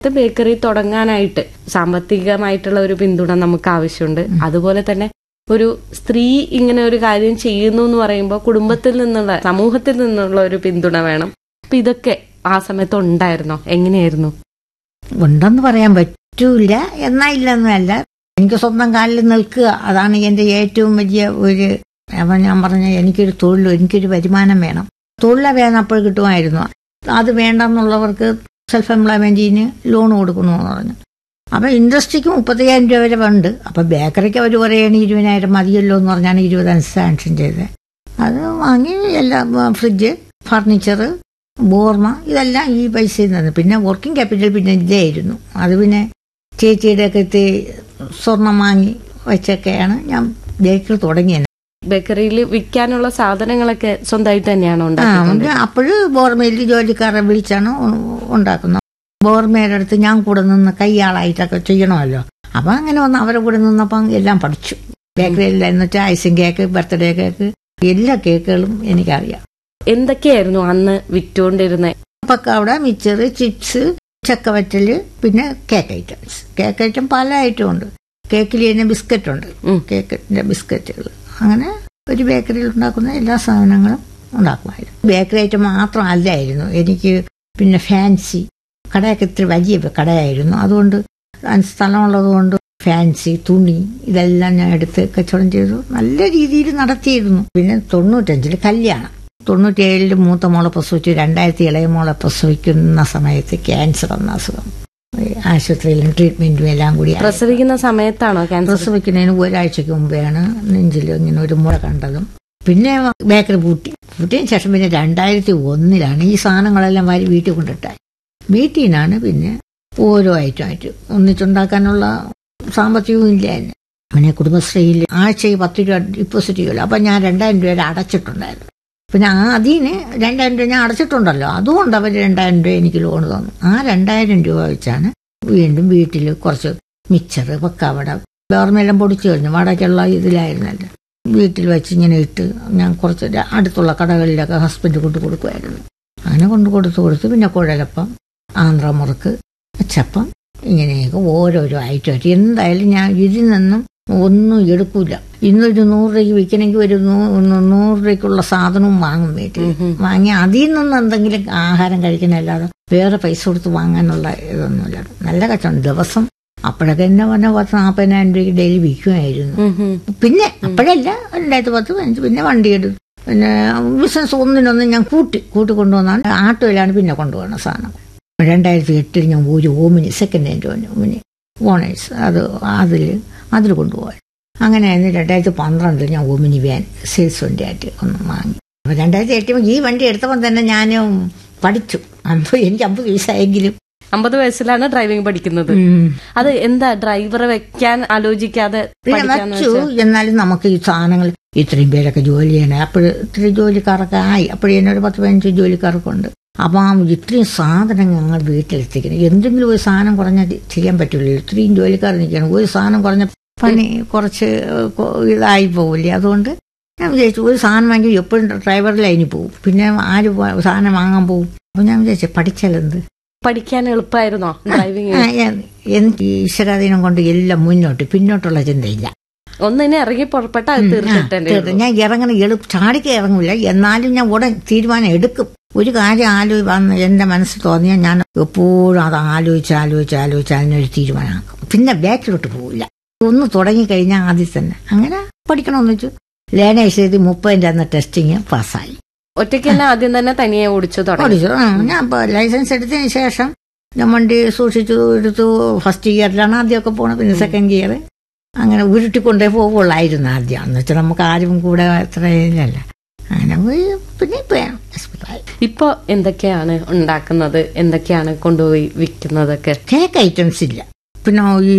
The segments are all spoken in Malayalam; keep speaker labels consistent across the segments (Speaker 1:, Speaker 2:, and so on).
Speaker 1: ഇത് ബേക്കറി തുടങ്ങാനായിട്ട് സാമ്പത്തികമായിട്ടുള്ള ഒരു പിന്തുണ നമുക്ക് ആവശ്യമുണ്ട് അതുപോലെ തന്നെ ഒരു സ്ത്രീ ഇങ്ങനെ ഒരു കാര്യം ചെയ്യുന്നു എന്ന് പറയുമ്പോൾ കുടുംബത്തിൽ നിന്നുള്ള സമൂഹത്തിൽ നിന്നുള്ള ഒരു പിന്തുണ വേണം അപ്പൊ ഇതൊക്കെ ആ സമയത്ത് ഉണ്ടായിരുന്നോ എങ്ങനെയായിരുന്നു
Speaker 2: ഉണ്ടെന്ന് പറയാൻ പറ്റൂല എന്നാ ഇല്ലെന്നല്ല എനിക്ക് സ്വന്തം കാലിൽ നിൽക്കുക അതാണ് എന്റെ ഏറ്റവും വലിയ ഒരു അപ്പൊ ഞാൻ പറഞ്ഞ എനിക്കൊരു തൊഴിൽ എനിക്കൊരു വരുമാനം വേണം തൊഴിലെ വേണം അപ്പോൾ കിട്ടുമായിരുന്നു അത് വേണ്ടെന്നുള്ളവർക്ക് സെൽഫ് എംപ്ലോയ്മെന്റിന് ലോൺ കൊടുക്കണമെന്ന് പറഞ്ഞു അപ്പൊ ഇൻഡസ്ട്രിക്ക് മുപ്പത്തയ്യായിരം രൂപ വരെ ഉണ്ട് അപ്പൊ ബേക്കറിക്ക് അവർ പറയുകയാണ് ഇരുപതിനായിരം മതിയല്ലോ എന്ന് പറഞ്ഞാണ് ഇരുപതഞ്ച് സാങ്ഷൻ ചെയ്തത് അത് വാങ്ങി എല്ലാം ഫ്രിഡ്ജ് ഫർണിച്ചർ ബോർമ ഇതെല്ലാം ഈ പൈസയിൽ നിന്ന് പിന്നെ വർക്കിംഗ് ക്യാപിറ്റൽ പിന്നെ ഇല്ലായിരുന്നു അത് പിന്നെ ചേച്ചിയുടെ ഒക്കെ ഇത്തി സ്വർണം വാങ്ങി വെച്ചൊക്കെയാണ് ഞാൻ ബേക്കറി തുടങ്ങിയത്
Speaker 1: ബേക്കറിയിൽ വിൽക്കാനുള്ള സാധനങ്ങളൊക്കെ സ്വന്തമായിട്ട് തന്നെയാണോ
Speaker 2: ആ
Speaker 1: ഉണ്ടാക്കിയത്
Speaker 2: അപ്പോഴ് ബോർമയിൽ ജോലിക്കാരെ വിളിച്ചാണ് ഉ- ഉണ്ടാക്കുന്നത് ബോർമയുടെ അടുത്ത് ഞാൻ കൂടെ നിന്ന് കൈയാളായിട്ടൊക്കെ ചെയ്യണമല്ലോ അപ്പൊ അങ്ങനെ വന്ന് അവരെ കൂടെ നിന്നപ്പം എല്ലാം പഠിച്ചു ബേക്കറിയിൽ എന്ന് വെച്ചാൽ ഐസിങ് കേക്ക് ബർത്ത്ഡേ കേക്ക് എല്ലാ കേക്കുകളും എനിക്കറിയാം
Speaker 1: എന്തൊക്കെയായിരുന്നു അന്ന് വിറ്റുകൊണ്ടിരുന്നത്
Speaker 2: പക്കവട മിച്ചർ ചിപ്സ് ചക്കവറ്റല് പിന്നെ കേക്ക് ഐറ്റംസ് കേക്ക് ഐറ്റം പല ഐറ്റം ഉണ്ട് കേക്കിൽ തന്നെ ബിസ്ക്കറ്റ് ഉണ്ട്
Speaker 1: ഉം.
Speaker 2: കേക്കിന്റെ ബിസ്ക്കറ്റുകൾ അങ്ങനെ ഒരു ബേക്കറിയിൽ ഉണ്ടാക്കുന്ന എല്ലാ സാധനങ്ങളും ഉണ്ടാക്കുമായിരുന്നു ബേക്കറി ഐറ്റം മാത്രം അല്ലായിരുന്നു എനിക്ക് പിന്നെ ഫാൻസി കടയൊക്കെ ഇത്തിരി വലിയ കടയായിരുന്നു അതുകൊണ്ട് അതിന് സ്ഥലമുള്ളത് കൊണ്ട് ഫാൻസി തുണി ഇതെല്ലാം ഞാൻ എടുത്ത് കച്ചവടം ചെയ്തു നല്ല രീതിയിൽ നടത്തിയിരുന്നു പിന്നെ തൊണ്ണൂറ്റഞ്ചില് കല്യാണം തൊണ്ണൂറ്റിയേഴില് മൂത്ത മോളെ പ്രസവിച്ചു രണ്ടായിരത്തി ഇളയ മോളെ പ്രസവിക്കുന്ന സമയത്ത് ക്യാൻസർ എന്ന അസുഖം ഈ ആശുപത്രിയിലും ട്രീറ്റ്മെന്റും എല്ലാം കൂടി ആയി.
Speaker 1: പ്രസവിക്കുന്ന സമയത്താണോ ക്യാൻസർ
Speaker 2: പ്രസവിക്കുന്നതിന് ഒരാഴ്ചക്ക് മുമ്പെയാണ് നെഞ്ചിൽ ഇങ്ങനെ ഒരു മുഴ കണ്ടതും പിന്നെ ബേക്കറി പൂട്ടി പൂട്ടിയതിന് ശേഷം പിന്നെ രണ്ടായിരത്തി ഒന്നിലാണ് ഈ സാധനങ്ങളെല്ലാം വാരി വീട്ടിൽ കൊണ്ടിട്ടായി വീട്ടിൽ നിന്നാണ് പിന്നെ ഓരോ ഐറ്റമായിട്ട് ഒന്നിച്ചുണ്ടാക്കാനുള്ള സാമ്പത്തികവും ഇല്ല തന്നെ പിന്നെ കുടുംബശ്രീയിൽ ആഴ്ചയിൽ പത്ത് രൂപ ഡിപ്പോസിറ്റ് ചെയ്യുമല്ലോ അപ്പം ഞാൻ രണ്ടായിരം രൂപ വരെ അടച്ചിട്ടുണ്ടായിരുന്നു പിന്നെ ആ അതിന് രണ്ടായിരം രൂപ ഞാൻ അടച്ചിട്ടുണ്ടല്ലോ അതുകൊണ്ട് അവർ രണ്ടായിരം രൂപ എനിക്ക് ലോൺ തന്നു ആ രണ്ടായിരം രൂപ വെച്ചാണ് വീണ്ടും വീട്ടിൽ കുറച്ച് മിച്ചർ പക്കാവട വേർമെല്ലാം പൊടിച്ചു കഴിഞ്ഞു വടക്കുള്ള ഇതിലായിരുന്നല്ലോ വീട്ടിൽ വെച്ച് ഇങ്ങനെ ഇട്ട് ഞാൻ കുറച്ച് ര- അടുത്തുള്ള കടകളിലൊക്കെ ഹസ്ബൻഡ് കൊണ്ട് കൊടുക്കുമായിരുന്നു അങ്ങനെ കൊണ്ട് കൊടുത്ത് കൊടുത്ത് പിന്നെ കുഴലപ്പം ആന്ധ്രമുറുക്ക് അച്ചപ്പം ഇങ്ങനെയൊക്കെ ഓരോരോ ഐറ്റമായിട്ട് എന്തായാലും ഞാൻ ഇതിൽ നിന്നും ഒന്നും എടുക്കൂല ഇന്നൊരു നൂറ് രൂപയ്ക്ക് വിൽക്കണമെങ്കിൽ ഒരു നൂ- നൂ- നൂറ് രൂപയ്ക്കുള്ള സാധനവും വാങ്ങും വീട്ടിൽ വാങ്ങി അതിൽ നിന്ന് എന്തെങ്കിലും ആഹാരം കഴിക്കണല്ലാതെ വേറെ പൈസ കൊടുത്ത് വാങ്ങാനുള്ള ഇതൊന്നുമില്ല നല്ല കച്ചവടം ദിവസം അപ്പോഴൊക്കെ എന്നെ പറഞ്ഞ പത്ത് നാൽപ്പതിനായിരം രൂപയ്ക്ക് ഡെയിലി വിൽക്കുമായിരുന്നു പിന്നെ അപ്പോഴല്ല രണ്ടായിരത്തി പത്ത് പതിനഞ്ച് പിന്നെ വണ്ടി എടുത്തു പിന്നെ ബിസിനസ് ഒന്നിനൊന്നും ഞാൻ കൂട്ടി കൂട്ടി കൊണ്ടുവന്നാണ് ആട്ടോയിലാണ് പിന്നെ കൊണ്ടുപോകുന്ന സാധനം രണ്ടായിരത്തി എട്ടിൽ ഞാൻ ഒരു Omni second hand Omni owners അത് അതിൽ അതിൽ കൊണ്ടുപോയി അങ്ങനെയായിരുന്നു രണ്ടായിരത്തി പന്ത്രണ്ടിൽ ഞാൻ ഓമിനി വാൻ സെയിൽസ് വണ്ടിയായിട്ട് ഒന്ന് വാങ്ങി അപ്പൊ രണ്ടായിരത്തി എട്ടിൽ ഈ വണ്ടി എടുത്തപ്പോൾ തന്നെ ഞാൻ പഠിച്ചു അമ്പത് എനിക്ക് അമ്പത് വയസ്സായെങ്കിലും
Speaker 1: അമ്പത് വയസ്സിലാണ് ഡ്രൈവിംഗ് പഠിക്കുന്നത്
Speaker 2: ഉം.
Speaker 1: അത് എന്താ ഡ്രൈവറെ വെക്കാൻ ആലോചിക്കാതെ
Speaker 2: പിന്നെ
Speaker 1: പഠിക്കാന്ന്
Speaker 2: വച്ചു
Speaker 1: വെച്ചാ?
Speaker 2: എന്നാലും നമുക്ക് ഈ സാധനങ്ങൾ ഇത്രയും പേരൊക്കെ ജോലി ചെയ്യണേ അപ്പോൾ ഇത്രയും ജോലിക്കാരൊക്കെ ആയി അപ്പോഴും എന്നെ ഒരു പത്ത് പതിനഞ്ച് ജോലിക്കാരൊക്കെ ഉണ്ട് അപ്പം ആ ഇത്രയും സാധനം ഞങ്ങൾ വീട്ടിലെത്തിക്കണം എന്തെങ്കിലും ഒരു സാധനം കുറഞ്ഞ ചെയ്യാൻ പറ്റില്ലല്ലോ ഇത്രയും ജോലിക്കാർ നിൽക്കണം ഒരു സാധനം കുറഞ്ഞ പണി കുറച്ച് കൊ- ഇതായി പോകില്ലേ അതുകൊണ്ട് ഞാൻ വിചാരിച്ചു ഒരു സാധനം വാങ്ങി എപ്പോഴും ഡ്രൈവർ ലൈനിൽ പോകും പിന്നെ ആര് പോ- സാധനം വാങ്ങാൻ പോകും അപ്പം ഞാൻ വിചാരിച്ചു പഠിച്ചാലെന്ത്
Speaker 1: പഠിക്കാൻ എളുപ്പമായിരുന്നോ ഡ്രൈവിംഗ്
Speaker 2: ആ, എ- എനിക്ക് ഈശ്വരാധീനം കൊണ്ട് എല്ലാം മുന്നോട്ട് പിന്നോട്ടുള്ള ചിന്തയില്ല
Speaker 1: ഒന്നിനെ ഇറങ്ങി പുറപ്പെട്ട അത് തീർത്തിട്ടേ
Speaker 2: തീർത്തും. ഞാൻ ഇറങ്ങണ എളുപ്പ ചാടിക്ക് ഇറങ്ങില്ല എന്നാലും ഞാൻ ഉടൻ തീരുമാനം എടുക്കും ഒരു കാര്യം ആലോചി വന്ന് എന്റെ മനസ്സിൽ തോന്നിയാൽ ഞാൻ എപ്പോഴും അത് ആലോചിച്ച് ആലോചിച്ച് ആലോചിച്ച് അതിനൊരു തീരുമാനമാക്കും പിന്നെ ബാക്കിലോട്ട് പോവില്ല ഒന്ന് തുടങ്ങിക്കഴിഞ്ഞാൽ ആദ്യം തന്നെ അങ്ങനെ പഠിക്കണമെന്ന് വെച്ചു ലേണേഴ്സ് എഴുതി മുപ്പതിൻ്റെ അന്ന് ടെസ്റ്റിങ് പാസ്സായി
Speaker 1: ഒറ്റയ്ക്ക് തന്നെ ആദ്യം തന്നെ തനിയെ ഓടിച്ചു തുടങ്ങി
Speaker 2: ഓടിച്ചു ആ, ഞാൻ ഇപ്പൊ ലൈസൻസ് എടുത്തതിന് ശേഷം ഞാൻ വണ്ടി സൂക്ഷിച്ചു എടുത്തു ഫസ്റ്റ് ഇയറിലാണ് ആദ്യമൊക്കെ പോണത് പിന്നെ സെക്കൻഡ് ഇയർ അങ്ങനെ ഉരുട്ടിക്കൊണ്ടേ പോകുള്ളായിരുന്നു ആദ്യം എന്ന് വെച്ചാൽ നമുക്ക് ആരും കൂടെ അത്ര ഇല്ലല്ല അങ്ങനെ പോയി പിന്നെ ഇപ്പൊ ഹോസ്പിറ്റലായി
Speaker 1: ഇപ്പൊ എന്തൊക്കെയാണ് ഉണ്ടാക്കുന്നത് എന്തൊക്കെയാണ് കൊണ്ടുപോയി വിൽക്കുന്നതൊക്കെ
Speaker 2: കേക്ക് ഐറ്റംസ് ഇല്ല പിന്നെ ഈ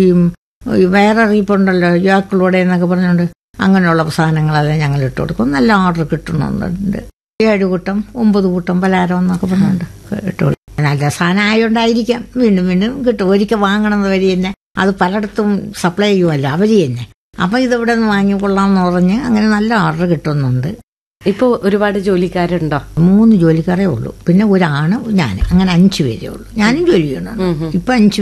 Speaker 2: ഈ വേറെ റീപ്പുണ്ടല്ലോ യാക്കളോടെ എന്നൊക്കെ പറഞ്ഞുകൊണ്ട് അങ്ങനെയുള്ള സാധനങ്ങളെല്ലാം ഞങ്ങൾ ഇട്ട് കൊടുക്കും നല്ല ഓർഡർ കിട്ടണമെന്നുണ്ട് ഏഴ് കൂട്ടം ഒമ്പത് കൂട്ടം പലഹാരം എന്നൊക്കെ പറഞ്ഞുകൊണ്ട് ഇട്ട് കൊടുക്കും നല്ല സാധനം ആയതുകൊണ്ടായിരിക്കാം വീണ്ടും വീണ്ടും കിട്ടും ഒരിക്കൽ വാങ്ങണമെന്ന് വരി തന്നെ അത് പലയിടത്തും സപ്ലൈ ചെയ്യുമല്ലോ അവര് തന്നെ അപ്പൊ ഇതിവിടെ നിന്ന് വാങ്ങിക്കൊള്ളാം എന്ന് പറഞ്ഞ് അങ്ങനെ നല്ല ഓർഡർ കിട്ടുന്നുണ്ട്
Speaker 1: ഇപ്പൊ ഒരുപാട് ജോലിക്കാരുണ്ടോ
Speaker 2: മൂന്ന് ജോലിക്കാരേ ഉള്ളൂ പിന്നെ ഒരാണ് ഞാൻ അങ്ങനെ അഞ്ചു പേരേ ഉള്ളൂ ഞാനും ജോലി ചെയ്യണം ഇപ്പൊ അഞ്ചു